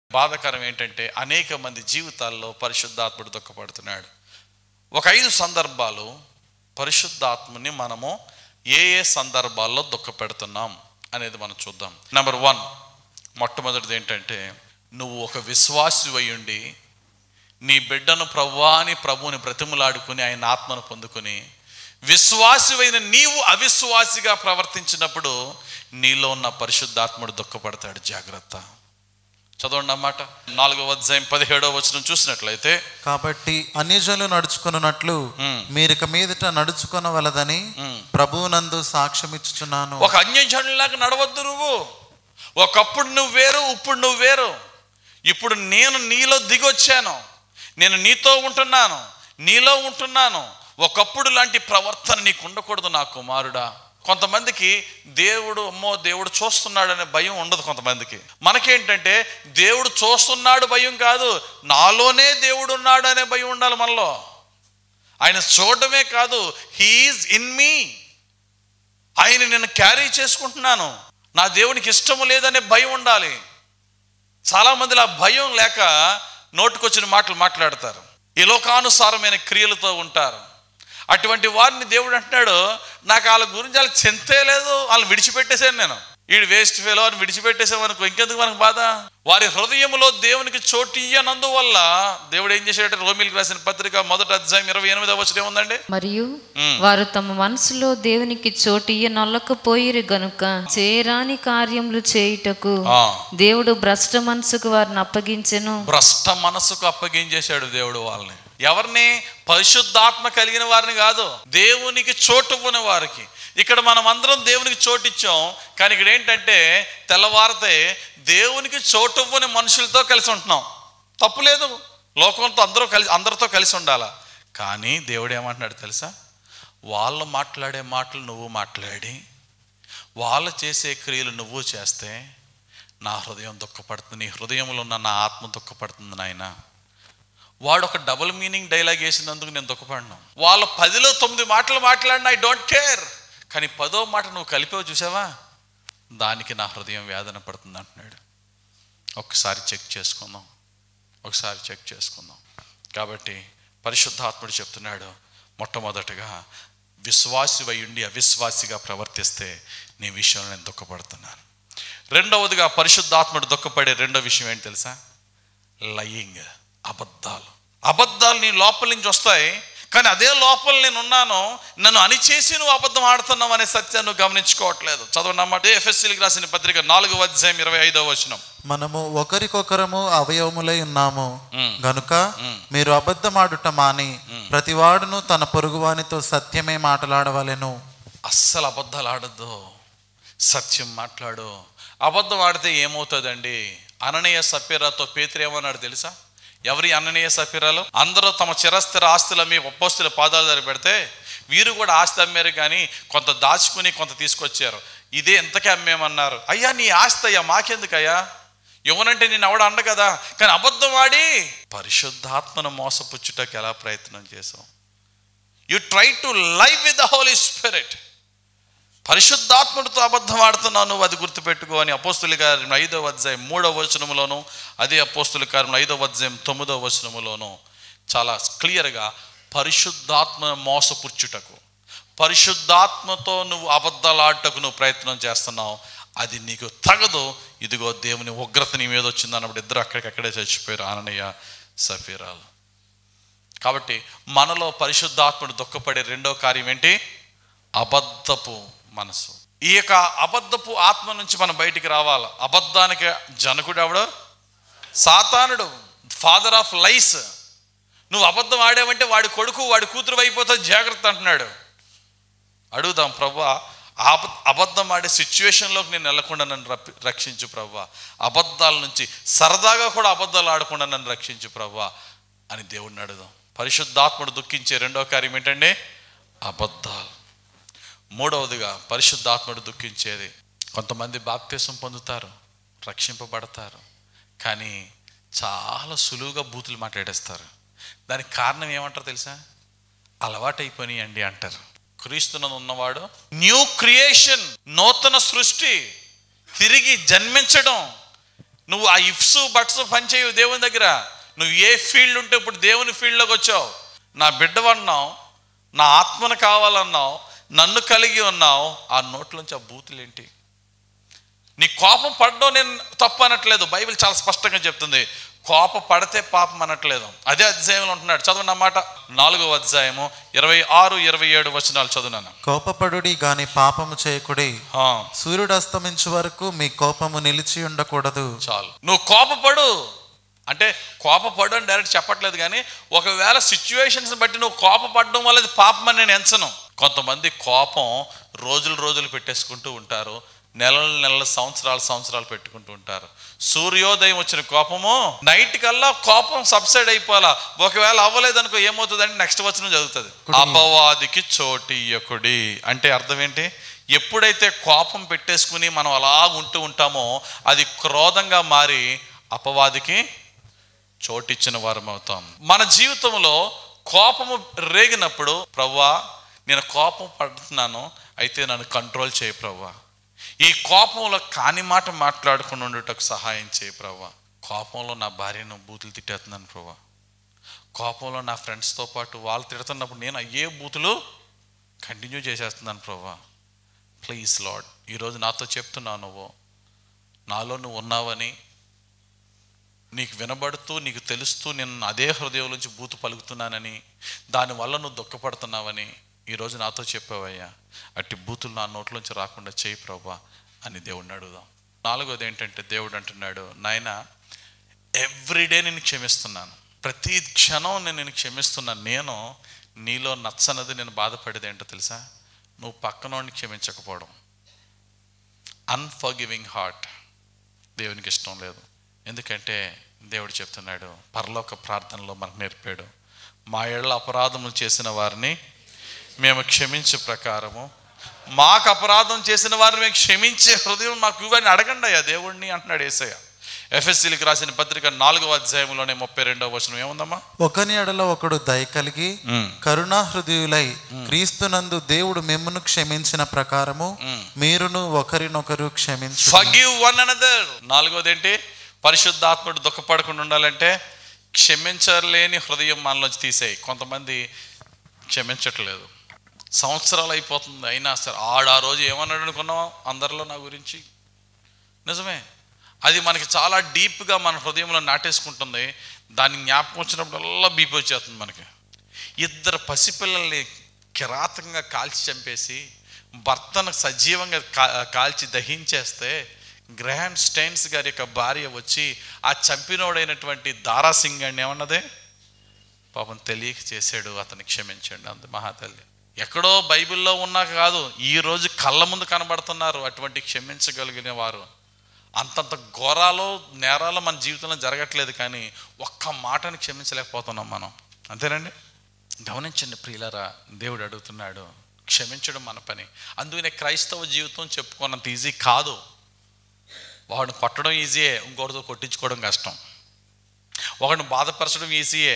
బాధాకరం ఏంటంటే అనేక మంది జీవితాల్లో పరిశుద్ధాత్ముడు దుఃఖపడుతున్నాడు ఒక ఐదు సందర్భాలు పరిశుద్ధాత్మని మనము ఏ ఏ సందర్భాల్లో దుఃఖపెడుతున్నాం అనేది మనం చూద్దాం నెంబర్ వన్ మొట్టమొదటిది ఏంటంటే నువ్వు ఒక విశ్వాసి ఉండి నీ బిడ్డను ప్రవ్వా అని ప్రభువుని బ్రతిములాడుకుని ఆయన ఆత్మను పొందుకుని విశ్వాసివైన నీవు అవిశ్వాసిగా ప్రవర్తించినప్పుడు నీలో ఉన్న పరిశుద్ధాత్ముడు దుఃఖపడతాడు జాగ్రత్త చదవండి అన్నమాట నాలుగవ అధ్యాయం పదిహేడవ వచనం చూసినట్లయితే కాబట్టి అన్యజనులు నడుచుకున్నట్లు మ్మ్. మీరిక మీదట నడుచుకొనవలదని మ్మ్. ప్రభువునందు సాక్ష్యమిచ్చుచున్నాను ఒక అన్యజనులాగా నడవద్దు నువ్వు ఒకప్పుడు నువ్వు వేరు ఇప్పుడు నువ్వు వేరు ఇప్పుడు నేను నీలో దిగొచ్చాను నేను నీతో ఉంటున్నాను నీలో ఉంటున్నాను ఒకప్పుడు లాంటి ప్రవర్తన నీకు ఉండకూడదు నా కుమారుడా కొంతమందికి దేవుడు అమ్మో దేవుడు చూస్తున్నాడనే భయం ఉండదు కొంతమందికి మనకేంటంటే దేవుడు చూస్తున్నాడు భయం కాదు నాలోనే దేవుడు ఉన్నాడు అనే భయం ఉండాలి మనలో ఆయన చూడడమే కాదు హీఈస్ ఇన్ మీ ఆయన నేను క్యారీ చేసుకుంటున్నాను నా దేవునికి ఇష్టము లేదనే భయం ఉండాలి చాలా మందిలో ఆ భయం లేక నోటుకొచ్చిన మాటలు మాట్లాడతారు ఈ లోకానుసారమైన క్రియలతో ఉంటారు అటువంటి వారిని దేవుడు అంటున్నాడు నాకు వాళ్ళ గురించి వాళ్ళకి చింతే లేదు వాళ్ళని విడిచిపెట్టేశాను నేను వీడు వేస్ట్ ఫెలో అని విడిచిపెట్టేసాం అనుకో ఇంకెందుకు మనకు బాధ వారి హృదయంలో దేవునికి చోటు ఇయ్యనందువల్ల దేవుడు ఏం చేశాడంటే రోమిల్కి రాసిన పత్రిక మొదటి అధ్యాయం ఇరవై ఎనిమిదవ వచ్చిన ఏముందండి మరియు మ్మ్. వారు తమ మనసులో దేవునికి చోటియ్య నొల్లకపోయిరు గనుక చేయరాని కార్యములు చేయుటకు ఆ. దేవుడు భ్రష్ట మనసుకు వారిని అప్పగించెను భ్రష్ట మనసుకు అప్పగించేశాడు దేవుడు వాళ్ళని ఎవరిని పరిశుద్ధాత్మ కలిగిన వారిని కాదు దేవునికి చోటు ఉన్న వారికి ఇక్కడ మనం అందరం దేవునికి చోటు ఇచ్చాం కానీ ఇక్కడ ఏంటంటే తెల్లవారితే దేవునికి చోటు ఇవ్వని మనుషులతో కలిసి ఉంటున్నాం తప్పు లేదు లోకంతో అందరూ కలిసి అందరితో కలిసి ఉండాలా కానీ దేవుడు ఏమంటున్నాడు తెలుసా వాళ్ళు మాట్లాడే మాటలు నువ్వు మాట్లాడి వాళ్ళు చేసే క్రియలు నువ్వు చేస్తే నా హృదయం దుఃఖపడుతుంది నీ హృదయంలో ఉన్న నా ఆత్మ దుఃఖపడుతుంది నాయన వాడు ఒక డబుల్ మీనింగ్ డైలాగ్ వేసినందుకు నేను దుఃఖపడను వాళ్ళు పదిలో తొమ్మిది మాటలు మాట్లాడిన ఐ డోంట్ కేర్ కానీ పదో మాట నువ్వు కలిపావు చూసావా దానికి నా హృదయం వేదన పడుతుంది అంటున్నాడు ఒకసారి చెక్ చేసుకుందాం ఒకసారి చెక్ చేసుకుందాం కాబట్టి పరిశుద్ధాత్ముడు చెప్తున్నాడు మొట్టమొదటగా విశ్వాసి ఉండి అవిశ్వాసిగా ప్రవర్తిస్తే నీ విషయంలో నేను దుఃఖపడుతున్నాను రెండవదిగా పరిశుద్ధాత్ముడు దుఃఖపడే రెండో విషయం ఏంటి తెలుసా లయింగ్ అబద్ధాలు అబద్ధాలు నీ లోపల నుంచి వస్తాయి కానీ అదే లోపల నేను ఉన్నాను నన్ను అనిచేసి నువ్వు అబద్ధం ఆడుతున్నావు అనే సత్యాన్ని నువ్వు గమనించుకోవట్లేదు చదవనమాట ఎఫ్ఎస్సీకి రాసిన పత్రిక నాలుగు అధ్యాయం ఇరవై ఐదవ వచనం మనము ఒకరికొకరము అవయవములై ఉన్నాము మ్మ్. గనుక మ్మ్. మీరు అబద్ధమాడుట మాని ప్రతివాడును తన పొరుగువానితో సత్యమే మాట్లాడవలెను అస్సలు అబద్ధాలు ఆడద్దు సత్యం మాట్లాడు అబద్ధం ఆడితే ఏమవుతుందండి అననీయ సఫీరాతో పేతురు ఏమన్నాడు తెలుసా ఎవరి అననీయ సఫీరాలు అందరూ తమ చిరస్థిర ఆస్తులు అమ్మి ఒప్పస్తుల పాదాలు దగ్గర పెడితే వీరు కూడా ఆస్తి అమ్మారు కానీ కొంత దాచుకుని కొంత తీసుకొచ్చారు ఇదే ఎంతకే అమ్మేమన్నారు అయ్యా నీ ఆస్తి అయ్యా మాకెందుకయ్యా ఇవ్వనంటే నేను ఎవడ అండ కదా కానీ అబద్ధం ఆడి పరిశుద్ధాత్మను మోసపుచ్చుటకు ఎలా ప్రయత్నం చేసాం you try to live with the Holy Spirit పరిశుద్ధాత్ముడితో అబద్ధం ఆడుతున్నావు నువ్వు అది గుర్తుపెట్టుకో అని అపోస్తుల కార్యం ఐదవ అధ్యాయం మూడవ వచనములోను అదే అపోస్తుల కార్యం ఐదవ అధ్యాయం తొమ్మిదవ వచనములోను చాలా క్లియర్గా పరిశుద్ధాత్మ మోసపుచ్చుటకు పరిశుద్ధాత్మతో నువ్వు అబద్ధాలు ఆడటకు నువ్వు ప్రయత్నం చేస్తున్నావు అది నీకు తగదు ఇదిగో దేవుని ఉగ్రత నీ మీద వచ్చింది అన్నప్పుడు ఇద్దరు అక్కడికక్కడే చచ్చిపోయారు ఆననయ్య సఫీరాలు కాబట్టి మనలో పరిశుద్ధాత్ముడు దుఃఖపడే రెండో కార్యం ఏంటి అబద్ధపు మనసు ఈ యొక్క అబద్ధపు ఆత్మ నుంచి మనం బయటికి రావాలి అబద్ధానికి జనకుడు ఎవడు సాతానుడు ఫాదర్ ఆఫ్ లైస్ నువ్వు అబద్ధం ఆడావంటే వాడి కొడుకు వాడి కూతురు అయిపోతుంది జాగ్రత్త అంటున్నాడు అడుగుదాం ప్రభా ఆప అబద్ధం ఆడే సిచ్యువేషన్లోకి నేను వెళ్లకుండా నన్ను రప్పి- రక్షించు ప్రభా అబద్ధాల నుంచి సరదాగా కూడా అబద్ధాలు ఆడకుండా నన్ను రక్షించు ప్రభా అని దేవుడిని అడుగుదాం పరిశుద్ధాత్ముడు దుఃఖించే రెండో కార్యం ఏంటండి అబద్ధాలు మూడవదిగా పరిశుద్ధాత్ముడు దుఃఖించేది కొంతమంది బాప్తీసం పొందుతారు రక్షింపబడతారు కానీ చాలా సులువుగా బూతులు మాట్లాడేస్తారు దానికి కారణం ఏమంటారు తెలుసా అలవాటైపోయినాయండి అంటారు క్రీస్తునందు ఉన్నవాడు న్యూ క్రియేషన్ నూతన సృష్టి తిరిగి జన్మించడం నువ్వు ఆ ఇఫ్స్ బట్స్ పనిచేయవు దేవుని దగ్గర నువ్వు ఏ ఫీల్డ్ ఉంటే ఇప్పుడు దేవుని ఫీల్డ్లోకి వచ్చావు నా బిడ్డవన్నావు నా ఆత్మను కావాలన్నావు నన్ను కలిగి ఉన్నావు ఆ నోట్లోంచి ఆ బూతులు ఏంటి నీ కోపం పడడం నేను తప్పు అనట్లేదు బైబిల్ చాలా స్పష్టంగా చెప్తుంది కోప పడితే పాపం అనట్లేదు అదే అధ్యాయంలో ఉంటున్నాడు చదవండి అన్నమాట నాలుగో అధ్యాయము ఇరవై ఆరు ఇరవై ఏడు వచనాలు చదువునాను కోపపడుడి గాని పాపము చేయకుడి ఆ, సూర్యుడు అస్తమించు వరకు మీ కోపము నిలిచి ఉండకూడదు చాలు నువ్వు కోపపడు అంటే కోపపడు అని డైరెక్ట్ చెప్పట్లేదు కానీ ఒకవేళ సిచ్యువేషన్స్ బట్టి నువ్వు కోపపడడం వల్ల అది పాపం అని నేను ఎంచను కొంతమంది కోపం రోజులు రోజులు పెట్టేసుకుంటూ ఉంటారు నెలలు నెలలు సంవత్సరాలు సంవత్సరాలు పెట్టుకుంటూ ఉంటారు సూర్యోదయం వచ్చిన కోపము నైట్ కల్లా కోపం సబ్సైడ్ అయిపోవాలా ఒకవేళ అవ్వలేదనుకో ఏమవుతుందంటే నెక్స్ట్ వచ్చిన జరుగుతుంది అపవాదికి చోటియకుడి అంటే అర్థం ఏంటి ఎప్పుడైతే కోపం పెట్టేసుకుని మనం అలా ఉంటూ ఉంటామో అది క్రోధంగా మారి అపవాదికి చోటిచ్చిన వారం అవుతాం మన జీవితంలో కోపము రేగినప్పుడు ప్రవ్వా నేను కోపం పడుతున్నాను అయితే నన్ను కంట్రోల్ చేయి ప్రవ్వా ఈ కోపంలో కాని మాట మాట్లాడకుండా ఉండేటకు సహాయం చేయి ప్రవ్వా కోపంలో నా భార్యను బూతులు తిట్టేస్తున్నాను ప్రవ్వా కోపంలో నా ఫ్రెండ్స్తో పాటు వాళ్ళు తిడుతున్నప్పుడు నేను అయ్యే బూతులు కంటిన్యూ చేసేస్తున్నాను ప్రవ్వా ప్లీజ్ లాడ్ ఈరోజు నాతో చెప్తున్నావు నువ్వు నాలో నువ్వు ఉన్నావని నీకు వినబడుతూ నీకు తెలుస్తూ నేను అదే హృదయం నుంచి బూతు పలుకుతున్నానని దానివల్ల నువ్వు దుఃఖపడుతున్నావని ఈరోజు నాతో చెప్పావయ్యా అట్టి బూతులు నా నోట్లోంచి రాకుండా చేయి ప్రభా అని దేవుడిని అడుగుదాం నాలుగోది ఏంటంటే దేవుడు అంటున్నాడు నాయన ఎవ్రీడే నేను క్షమిస్తున్నాను ప్రతి క్షణం నేను నేను క్షమిస్తున్నాను నేను నీలో నచ్చనది నేను బాధపడేది ఏంటో తెలుసా నువ్వు పక్కనోడిని క్షమించకపోవడం అన్ఫర్గివింగ్ హార్ట్ దేవునికి ఇష్టం లేదు ఎందుకంటే దేవుడు చెప్తున్నాడు పరలోక ప్రార్థనలో మనకు నేర్పాడు మా ఏళ్ళ అపరాధములు చేసిన వారిని మేము క్షమించే ప్రకారము మాకు అపరాధం చేసిన వారిని మేము క్షమించే హృదయం మాకు ఇవ్వని అడగండి అయ్యా దేవుడిని అంటున్నాడు ఏసయ్య ఎఫ్ఎస్సీలకు రాసిన పత్రిక నాలుగవ అధ్యాయంలోనే ముప్పై రెండవ వచనం ఏముందమ్మా ఒకని ఎడల ఒకడు దయ కలిగి కరుణా హృదయులై క్రీస్తునందు దేవుడు మిమ్మును క్షమించిన ప్రకారము మీరును ఒకరినొకరు క్షమించు ఫగివ్ వన్ అనదర్ నాలుగోది ఏంటి పరిశుద్ధాత్ముడు దుఃఖపడకుండా ఉండాలంటే క్షమించలేని హృదయం మనలోంచి తీసేయి కొంతమంది క్షమించట్లేదు సంవత్సరాలు అయిపోతుంది అయినా సరే ఆడు ఆ రోజు ఏమన్నాడు అనుకున్నాం అందరిలో నా గురించి నిజమే అది మనకి చాలా డీప్గా మన హృదయంలో నాటేసుకుంటుంది దాన్ని జ్ఞాపకం వచ్చినప్పుడల్లా బీపీ వచ్చేస్తుంది మనకి ఇద్దరు పసిపిల్లల్ని కిరాతకంగా కాల్చి చంపేసి భర్తను సజీవంగా కా- కాల్చి దహించేస్తే గ్రహాం స్టైన్స్ గారి యొక్క భార్య వచ్చి ఆ చంపినోడైనటువంటి దారాసింగ్ అని ఏమన్నదే పాపం తెలియక చేశాడు అతన్ని క్షమించండి అంత మహాతల్లి ఎక్కడో బైబిల్లో ఉన్నా కాదు ఈ రోజు కళ్ళ ముందు కనబడుతున్నారు అటువంటి క్షమించగలిగిన వారు అంతంత ఘోరాలు నేరాలు మన జీవితంలో జరగట్లేదు కానీ ఒక్క మాటని క్షమించలేకపోతున్నాం మనం అంతేనండి గమనించండి ప్రియులరా దేవుడు అడుగుతున్నాడు క్షమించడం మన పని అందుకనే క్రైస్తవ జీవితం చెప్పుకున్నంత ఈజీ కాదు వాడిని కొట్టడం ఈజీయే ఇంకోటితో కొట్టించుకోవడం కష్టం ఒకడిని బాధపరచడం ఈజీయే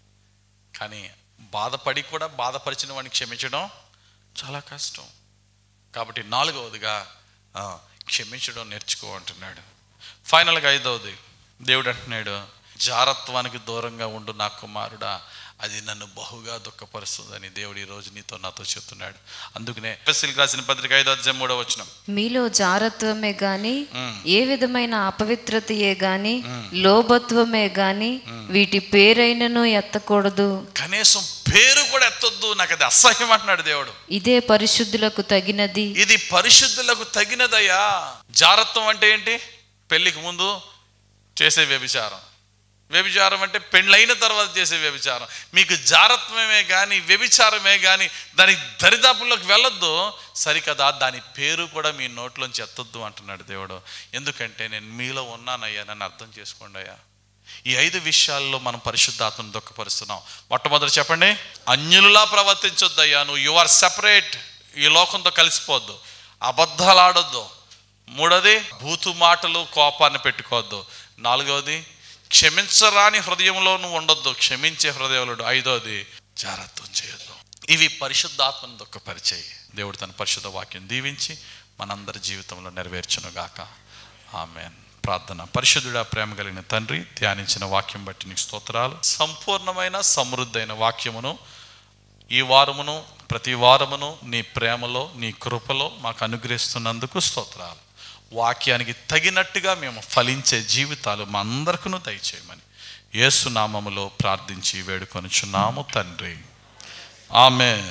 కానీ బాధపడి కూడా బాధపరిచిన వాడిని క్షమించడం చాలా కష్టం కాబట్టి నాలుగవదిగా ఆ, క్షమించడం నేర్చుకో అంటున్నాడు ఫైనల్గా ఐదవది దేవుడు అంటున్నాడు జారత్వానికి దూరంగా ఉండు నా కుమారుడా అది నన్ను బహుగా దుఃఖపరుస్తుందని దేవుడు ఈ రోజు నీతో నాతో చెప్తున్నాడు అందుకనే ఎఫెసీలకు రాసిన పత్రిక ఐదో అధ్యాయం మూడో వచనం మీలో జారత్వమే గాని ఏ విధమైన అపవిత్రతయే గాని లోభత్వమే గాని వీటి పేరైనను ఎత్తకూడదు కనీసం పేరు కూడా ఎత్తొద్దు నాకు అది అసహ్యం అంటున్నాడు దేవుడు ఇదే పరిశుద్ధులకు తగినది ఇది పరిశుద్ధులకు తగినదయ్యా జారత్వం అంటే ఏంటి పెళ్లికి ముందు చేసే వ్యభిచారం వ్యభిచారం అంటే పెళ్ళైన తర్వాత చేసే వ్యభిచారం మీకు జారత్వమే కానీ వ్యభిచారమే కానీ దాని దరిదాపుల్లోకి వెళ్ళొద్దు సరికదా దాని పేరు కూడా మీ నోట్లోంచి ఎత్తొద్దు అంటున్నాడు దేవుడు ఎందుకంటే నేను మీలో ఉన్నానయ్యా నన్ను అర్థం చేసుకోండి అయ్యా ఈ ఐదు విషయాల్లో మనం పరిశుద్ధాత్మను దుఃఖపరుస్తున్నాం మొట్టమొదటి చెప్పండి అన్యులులా ప్రవర్తించొద్దయ్యా నువ్వు యు ఆర్ సెపరేట్ ఈ లోకంతో కలిసిపోవద్దు అబద్ధాలు ఆడొద్దు మూడోది బూతు మాటలు కోపాన్ని పెట్టుకోవద్దు నాలుగవది క్షమించరాని హృదయంలో నువ్వు ఉండొద్దు క్షమించే హృదయంలో ఉండు. ఐదోది జాగ్రత్తం చేయొద్దు ఇవి పరిశుద్ధాత్మను దుఃఖపరిచాయి దేవుడు తన పరిశుద్ధ వాక్యం దీవించి మనందరి జీవితంలో నెరవేర్చునుగాక ఆమెన్ ప్రార్థన పరిశుద్ధుడా ప్రేమ కలిగిన తండ్రి ధ్యానించిన వాక్యం బట్టి నీకు స్తోత్రాలు సంపూర్ణమైన సమృద్ధైన వాక్యమును ఈ వారమును ప్రతి వారమును నీ ప్రేమలో నీ కృపలో మాకు అనుగ్రహిస్తున్నందుకు స్తోత్రాలు వాక్యానికి తగినట్టుగా మేము ఫలించే జీవితాలు మా అందరికీ దయచేయమని యేసు నామములో ప్రార్థించి వేడుకొనుచున్నాము తండ్రి ఆమె